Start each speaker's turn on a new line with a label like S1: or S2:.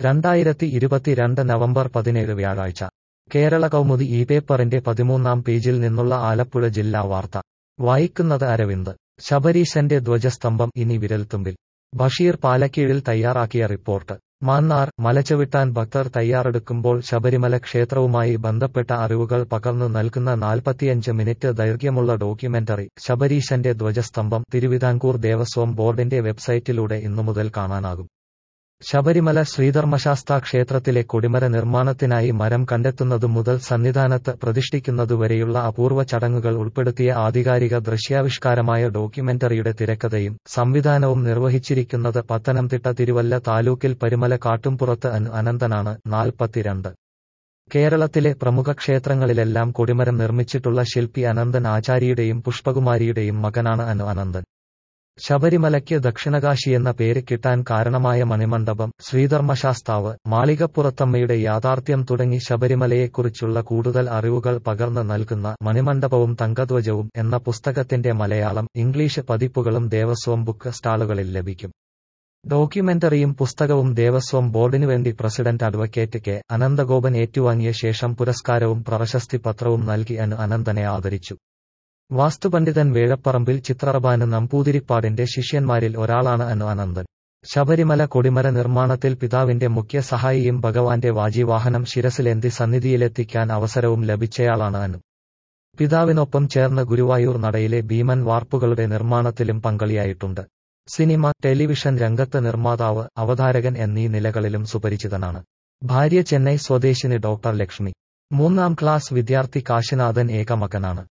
S1: രണ്ടായിരത്തി ഇരുപത്തിരണ്ട് നവംബർ പതിനേഴ് വ്യാഴാഴ്ച കേരള കൗമുദി ഈ പേപ്പറിന്റെ പതിമൂന്നാം പേജിൽ നിന്നുള്ള ആലപ്പുഴ ജില്ലാ വാർത്ത വായിക്കുന്നത് അരവിന്ദ് ശബരീശന്റെ ധ്വജസ്തംഭം ഇനി വിരൽത്തുമ്പിൽ ബഷീർ പാലക്കീഴിൽ തയ്യാറാക്കിയ റിപ്പോർട്ട് മാന്നാർ മലചവിട്ടാൻ ഭക്തർ തയ്യാറെടുക്കുമ്പോൾ ശബരിമല ക്ഷേത്രവുമായി ബന്ധപ്പെട്ട അറിവുകൾ പകർന്നു നൽകുന്ന നാൽപ്പത്തിയഞ്ച് മിനിറ്റ് ദൈർഘ്യമുള്ള ഡോക്യുമെന്ററി ശബരീശന്റെ ധ്വജസ്തംഭം തിരുവിതാംകൂർ ദേവസ്വം ബോർഡിന്റെ വെബ്സൈറ്റിലൂടെ ഇന്നുമുതൽ കാണാനാകും ശബരിമല ശ്രീധർമ്മശാസ്താ ക്ഷേത്രത്തിലെ കൊടിമര നിർമ്മാണത്തിനായി മരം കണ്ടെത്തുന്നതു മുതൽ സന്നിധാനത്ത് പ്രതിഷ്ഠിക്കുന്നതുവരെയുള്ള അപൂർവ ചടങ്ങുകൾ ഉൾപ്പെടുത്തിയ ആധികാരിക ദൃശ്യാവിഷ്കാരമായ ഡോക്യുമെന്ററിയുടെ തിരക്കഥയും സംവിധാനവും നിർവഹിച്ചിരിക്കുന്നത് പത്തനംതിട്ട തിരുവല്ല താലൂക്കിൽ പരിമല കാട്ടുംപുറത്ത് അൻ അനന്തനാണ് നാൽപ്പത്തിരണ്ട് കേരളത്തിലെ പ്രമുഖ ക്ഷേത്രങ്ങളിലെല്ലാം കൊടിമരം നിർമ്മിച്ചിട്ടുള്ള ശില്പി അനന്തൻ ആചാര്യയുടെയും പുഷ്പകുമാരിയുടെയും മകനാണ് അനു അനന്തൻ ശബരിമലയ്ക്ക് ദക്ഷിണകാശിയെന്ന പേര് കിട്ടാൻ കാരണമായ മണിമണ്ഡപം ശ്രീധർമ്മശാസ്താവ് മാളികപ്പുറത്തമ്മയുടെ യാഥാർത്ഥ്യം തുടങ്ങി ശബരിമലയെക്കുറിച്ചുള്ള കൂടുതൽ അറിവുകൾ പകർന്ന് നൽകുന്ന മണിമണ്ഡപവും തങ്കധ്വജവും എന്ന പുസ്തകത്തിന്റെ മലയാളം ഇംഗ്ലീഷ് പതിപ്പുകളും ദേവസ്വം ബുക്ക് സ്റ്റാളുകളിൽ ലഭിക്കും ഡോക്യുമെന്ററിയും പുസ്തകവും ദേവസ്വം ബോർഡിനുവേണ്ടി പ്രസിഡന്റ് അഡ്വക്കേറ്റ് കെ അനന്തഗോപൻ ഏറ്റുവാങ്ങിയ ശേഷം പുരസ്കാരവും പ്രശസ്തി പത്രവും നൽകി അനു അനന്തനെ ആദരിച്ചു വാസ്തുപണ്ഡിതൻ വേഴപ്പറമ്പിൽ ചിത്രറബാന് നമ്പൂതിരിപ്പാടിന്റെ ശിഷ്യന്മാരിൽ ഒരാളാണ് അനു അനന്തൻ ശബരിമല കൊടിമര നിർമ്മാണത്തിൽ പിതാവിന്റെ മുഖ്യ സഹായിയും ഭഗവാന്റെ വാജിവാഹനം ശിരസിലേന്തി സന്നിധിയിലെത്തിക്കാൻ അവസരവും ലഭിച്ചയാളാണ് അനു പിതാവിനൊപ്പം ചേർന്ന് ഗുരുവായൂർ നടയിലെ ഭീമൻ വാർപ്പുകളുടെ നിർമ്മാണത്തിലും പങ്കാളിയായിട്ടുണ്ട് സിനിമ ടെലിവിഷൻ രംഗത്ത് നിർമ്മാതാവ് അവതാരകൻ എന്നീ നിലകളിലും സുപരിചിതനാണ് ഭാര്യ ചെന്നൈ സ്വദേശിനി ഡോക്ടർ ലക്ഷ്മി മൂന്നാം ക്ലാസ് വിദ്യാർത്ഥി കാശിനാഥൻ ഏകമകനാണ്